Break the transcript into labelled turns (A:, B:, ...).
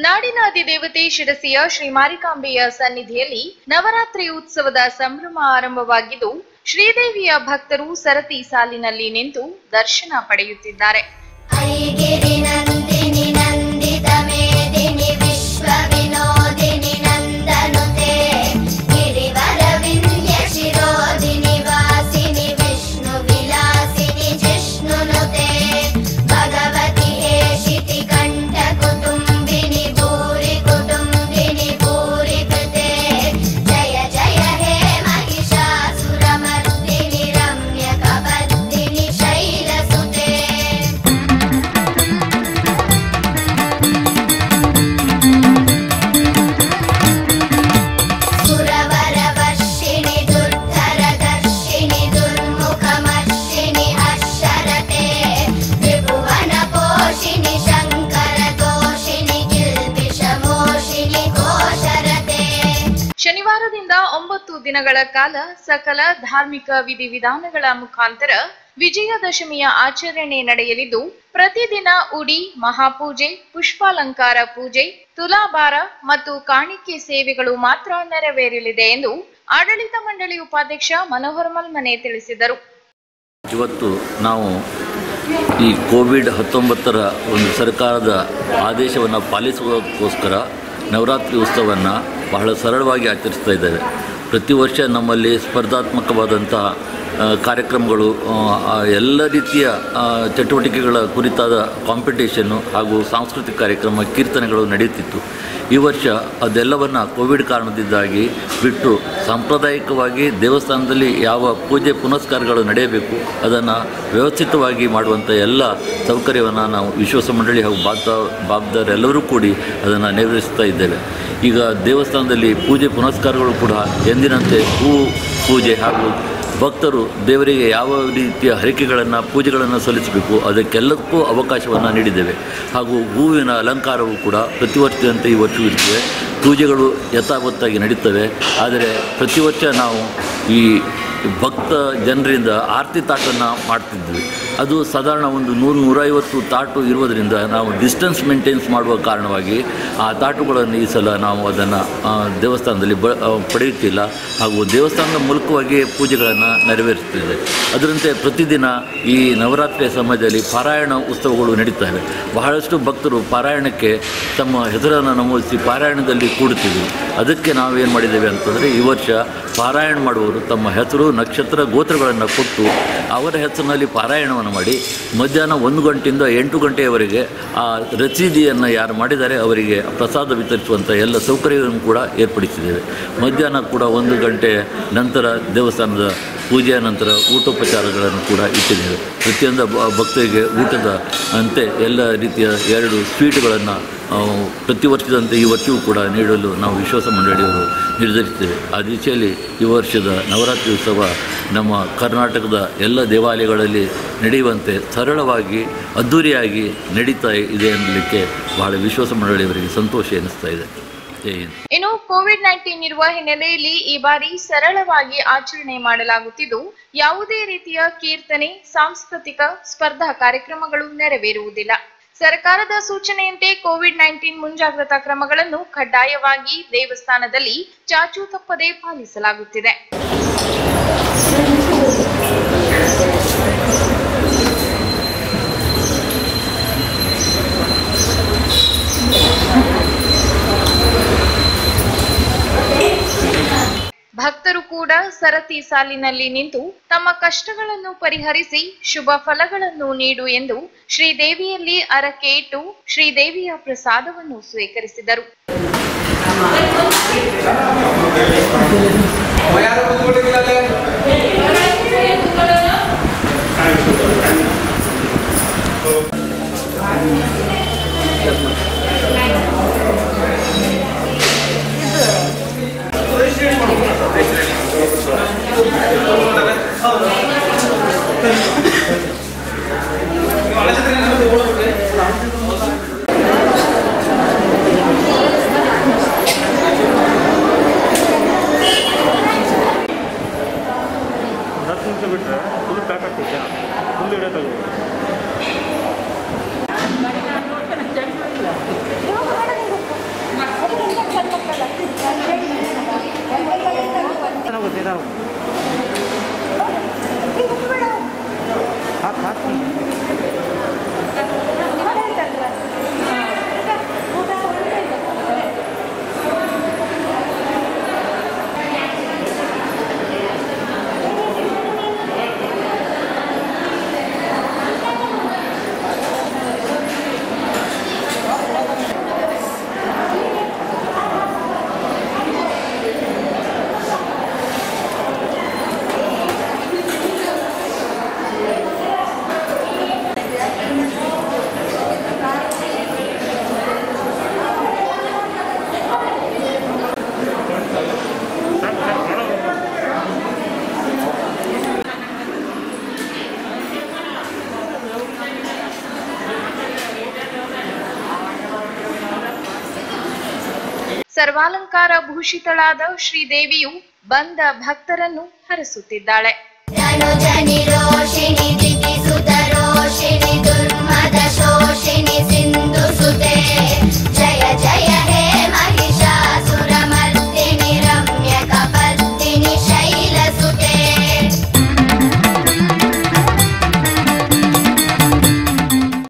A: ನಾಡಿನ ಅಧಿದೇವತೆ ಶಿರಸಿಯ ಶ್ರೀ ಮಾರಿಕಾಂಬೆಯ ಸನ್ನಿಧಿಯಲ್ಲಿ ನವರಾತ್ರಿ ಉತ್ಸವದ ಸಂಭ್ರಮ ಆರಂಭವಾಗಿದ್ದು ಶ್ರೀದೇವಿಯ ಭಕ್ತರು ಸರತಿ ಸಾಲಿನಲ್ಲಿ ನಿಂತು ದರ್ಶನ ಪಡೆಯುತ್ತಿದ್ದಾರೆ
B: ಐಗಿರಿ ನಂದಿನಿ ನಂದಿತ ಮೇದಿನಿ ವಿಶ್ವ ವಿನೋದಿನಿ ನಂದನುತೆ ಗಿರಿವರ ವಿಂಧ್ಯ ಶಿರೋದಿನಿ ವಾಸಿನಿ ವಿಷ್ಣು ವಿಲಾಸಿನಿ ಜಿಷ್ಣುನುತೆ ಭಗವತಿ ಹೇಷಿತಿ ಕಂಠ ಕುಟುಂಬಿನಿ ಭೂರಿ ಕುಟುಂಬಿನಿ ಭೂರಿ ಕೃತೆ ಜಯ ಜಯ ಹೇ ಮಹಿಷಾಸುರಮರ್ದಿನಿ ರಮ್ಯ ಕಬರ್ದಿನಿ ಶೈಲಸುತೆ ಸುರವರವರ್ಷಿಣಿ ದುರ್ಧರದರ್ಶಿನಿ ದುರ್ಮುಖಮರ್ಷಿಣಿ ಅಕ್ಷರತೆ ತ್ರಿಭುವನ ಪೋಷಿಣಿ ಶಂಕರ ತೋಷಿಣಿ ಕಿಲ್ಬಿಷಮೋಷಿಣಿ ಕೋಶರತೆ
A: ಶನಿವಾರದಿಂದ ಒಂಬತ್ತು ದಿನಗಳ ಕಾಲ ಸಕಲ ಧಾರ್ಮಿಕ ವಿಧಿವಿಧಾನಗಳ ಮುಖಾಂತರ ವಿಜಯದಶಮಿಯ ಆಚರಣೆ ನಡೆಯಲಿದ್ದು ಪ್ರತಿದಿನ ಉಡಿ ಮಹಾಪೂಜೆ ಪುಷ್ಪಾಲಂಕಾರ ಪೂಜೆ ತುಲಾಭಾರ ಮತ್ತು ಕಾಣಿಕೆ ಸೇವೆಗಳು ಮಾತ್ರ ನೆರವೇರಲಿದೆ ಎಂದು ಆಡಳಿತ ಮಂಡಳಿ ಉಪಾಧ್ಯಕ್ಷ ಮನೋಹರ್ ಮಲ್ಮನೆ ತಿಳಿಸಿದರು
C: ಇವತ್ತು ನಾವು ಈ ಕೋವಿಡ್ ಹತ್ತೊಂಬತ್ತರ ಒಂದು ಸರ್ಕಾರದ ಆದೇಶವನ್ನು ಪಾಲಿಸುವುದಕ್ಕೋಸ್ಕರ ನವರಾತ್ರಿ ಉತ್ಸವವನ್ನು ಬಹಳ ಸರಳವಾಗಿ ಆಚರಿಸ್ತಾ ಇದ್ದೇವೆ ಪ್ರತಿ ವರ್ಷ ನಮ್ಮಲ್ಲಿ ಸ್ಪರ್ಧಾತ್ಮಕವಾದಂಥ ಆ, ಕಾರ್ಯಕ್ರಮಗಳು ಆ, ಆ, ಎಲ್ಲ ರೀತಿಯ ಆ, ಚಟುವಟಿಕೆಗಳ ಕುರಿತಾದ ಕಾಂಪಿಟೇಷನ್ನು ಹಾಗೂ ಸಾಂಸ್ಕೃತಿಕ ಕಾರ್ಯಕ್ರಮ ಕೀರ್ತನೆಗಳು ನಡೆಯುತ್ತಿತ್ತು ಈ ವರ್ಷ ಅದೆಲ್ಲವನ್ನು ಕೋವಿಡ್ ಕಾರಣದಿಂದಾಗಿ ಬಿಟ್ಟು ಸಾಂಪ್ರದಾಯಿಕವಾಗಿ ದೇವಸ್ಥಾನದಲ್ಲಿ ಯಾವ ಪೂಜೆ ಪುನಸ್ಕಾರಗಳು ನಡೆಯಬೇಕು ಅದನ್ನು ವ್ಯವಸ್ಥಿತವಾಗಿ ಮಾಡುವಂಥ ಎಲ್ಲ ಸೌಕರ್ಯವನ್ನು ನಾವು ವಿಶ್ವಾಸ ಮಂಡಳಿ ಹಾಗೂ ಬಾಗ್ದ ಬಾಗ್ದಾರೆಲ್ಲರೂ ಕೂಡಿ ಅದನ್ನು ನೆರವೇರಿಸ್ತಾ ಇದ್ದೇವೆ ಈಗ ದೇವಸ್ಥಾನದಲ್ಲಿ ಪೂಜೆ ಪುನಸ್ಕಾರಗಳು ಕೂಡ ಎಂದಿನಂತೆ ಹೂ ಪೂಜೆ ಹಾಗೂ ಭಕ್ತರು ದೇವರಿಗೆ ಯಾವ ರೀತಿಯ ಹರಕೆಗಳನ್ನು ಪೂಜೆಗಳನ್ನು ಸಲ್ಲಿಸಬೇಕು ಅದಕ್ಕೆಲ್ಲಕ್ಕೂ ಅವಕಾಶವನ್ನು ನೀಡಿದ್ದೇವೆ ಹಾಗೂ ಹೂವಿನ ಅಲಂಕಾರವು ಕೂಡ ಪ್ರತಿ ವರ್ಷದಂತೆ ಈ ವರ್ಷವೂ ಇರ್ತದೆ ಪೂಜೆಗಳು ಯಥಾವತ್ತಾಗಿ ನಡೀತವೆ ಆದರೆ ಪ್ರತಿ ವರ್ಷ ನಾವು ಈ ಭಕ್ತ ಜನರಿಂದ ಆರತಿ ತಾಟನ್ನು ಮಾಡ್ತಿದ್ವಿ ಅದು ಸಾಧಾರಣ ಒಂದು ನೂರು ನೂರೈವತ್ತು ತಾಟು ಇರುವುದರಿಂದ ನಾವು ಡಿಸ್ಟೆನ್ಸ್ ಮೇಂಟೈನ್ಸ್ ಮಾಡುವ ಕಾರಣವಾಗಿ ಆ ತಾಟುಗಳನ್ನು ಈ ಸಲ ನಾವು ಅದನ್ನು ದೇವಸ್ಥಾನದಲ್ಲಿ ಬ ಆ, ಪಡೆಯುತ್ತಿಲ್ಲ ಹಾಗೂ ದೇವಸ್ಥಾನದ ಮೂಲಕವಾಗಿ ಪೂಜೆಗಳನ್ನು ನೆರವೇರಿಸ್ತಿದೆ ಅದರಂತೆ ಪ್ರತಿದಿನ ಈ ನವರಾತ್ರಿಯ ಸಮಯದಲ್ಲಿ ಪಾರಾಯಣ ಉತ್ಸವಗಳು ನಡೀತವೆ ಬಹಳಷ್ಟು ಭಕ್ತರು ಪಾರಾಯಣಕ್ಕೆ ತಮ್ಮ ಹೆಸರನ್ನು ನಮೂದಿಸಿ ಪಾರಾಯಣದಲ್ಲಿ ಕೂಡುತ್ತಿದ್ದರು ಅದಕ್ಕೆ ನಾವೇನು ಮಾಡಿದ್ದೇವೆ ಅಂತಂದರೆ ಈ ವರ್ಷ ಪಾರಾಯಣ ಮಾಡುವವರು ತಮ್ಮ ಹೆಸರು ನಕ್ಷತ್ರ ಗೋತ್ರಗಳನ್ನು ಕೊಟ್ಟು ಅವರ ಹೆಸರಿನಲ್ಲಿ ಪಾರಾಯಣವನ್ನು ಮಾಡಿ ಮಧ್ಯಾಹ್ನ ಒಂದು ಗಂಟೆಯಿಂದ ಎಂಟು ಗಂಟೆಯವರೆಗೆ ಆ ರಸೀದಿಯನ್ನು ಯಾರು ಮಾಡಿದ್ದಾರೆ ಅವರಿಗೆ ಪ್ರಸಾದ ವಿತರಿಸುವಂಥ ಎಲ್ಲ ಸೌಕರ್ಯವನ್ನು ಕೂಡ ಏರ್ಪಡಿಸಿದ್ದೇವೆ ಮಧ್ಯಾಹ್ನ ಕೂಡ ಒಂದು ಗಂಟೆ ನಂತರ ದೇವಸ್ಥಾನದ ಪೂಜೆಯ ನಂತರ ಊಟೋಪಚಾರಗಳನ್ನು ಕೂಡ ಇಟ್ಟಿದ್ದೇವೆ ಪ್ರತಿಯೊಂದು ಬ- ಭಕ್ತರಿಗೆ ಊಟದ ಅಂತೆ ಎಲ್ಲ ರೀತಿಯ ಎರಡು ಸ್ವೀಟುಗಳನ್ನು ಪ್ರತಿ ವರ್ಷದಂತೆ ಈ ವರ್ಷವೂ ಕೂಡ ನೀಡಲು ನಾವು ವಿಶ್ವಾಸ ಮಂಡಳಿಯವರು ನಿರ್ಧರಿಸಿದ್ದೇವೆ ಆ ದಿಶೆಯಲ್ಲಿ ಈ ವರ್ಷದ ನವರಾತ್ರಿ ಉತ್ಸವ ನಮ್ಮ ಕರ್ನಾಟಕದ ಎಲ್ಲ ದೇವಾಲಯಗಳಲ್ಲಿ ನಡೆಯುವಂತೆ ಸರಳವಾಗಿ ಅದ್ಧೂರಿಯಾಗಿ ನಡೀತಾ ಇದೆ ಅನ್ನಲಿಕ್ಕೆ ಬಹಳ ವಿಶ್ವಾಸ ಮಂಡಳಿಯವರಿಗೆ ಸಂತೋಷ ಎನಿಸ್ತಾ ಇದೆ ಜೈ ಹಿಂದ್
A: ಇನ್ನು ಕೋವಿಡ್ ನೈನ್ಟೀನ್ ಇರುವ ಹಿನ್ನೆಲೆಯಲ್ಲಿ ಈ ಬಾರಿ ಸರಳವಾಗಿ ಆಚರಣೆ ಮಾಡಲಾಗುತ್ತಿದ್ದು ಯಾವುದೇ ರೀತಿಯ ಕೀರ್ತನೆ ಸಾಂಸ್ಕೃತಿಕ ಸ್ಪರ್ಧಾ ಕಾರ್ಯಕ್ರಮಗಳು ನೆರವೇರುವುದಿಲ್ಲ ಸರ್ಕಾರದ ಸೂಚನೆಯಂತೆ ಕೋವಿಡ್ ನೈನ್ಟೀನ್ ಮುಂಜಾಗ್ರತಾ ಕ್ರಮಗಳನ್ನು ಕಡ್ಡಾಯವಾಗಿ ದೇವಸ್ಥಾನದಲ್ಲಿ ಚಾಚೂ ತಪ್ಪದೆ ಪಾಲಿಸಲಾಗುತ್ತಿದೆ ಭಕ್ತರು ಕೂಡ ಸರತಿ ಸಾಲಿನಲ್ಲಿ ನಿಂತು ತಮ್ಮ ಕಷ್ಟಗಳನ್ನು ಪರಿಹರಿಸಿ ಶುಭ ಫಲಗಳನ್ನು ನೀಡು ಎಂದು ಶ್ರೀದೇವಿಯಲ್ಲಿ ಅರಕೆ ಇಟ್ಟು ಶ್ರೀದೇವಿಯ ಪ್ರಸಾದವನ್ನು ಸ್ವೀಕರಿಸಿದರು ಸರ್ವಾಲಂಕಾರ ಭೂಷಿತಳಾದ ಶ್ರೀದೇವಿಯು ಬಂದ ಭಕ್ತರನ್ನು ಹರಸುತ್ತಿದ್ದಾಳೆ
B: ತನುಜ ನಿರೋಷಿಣಿ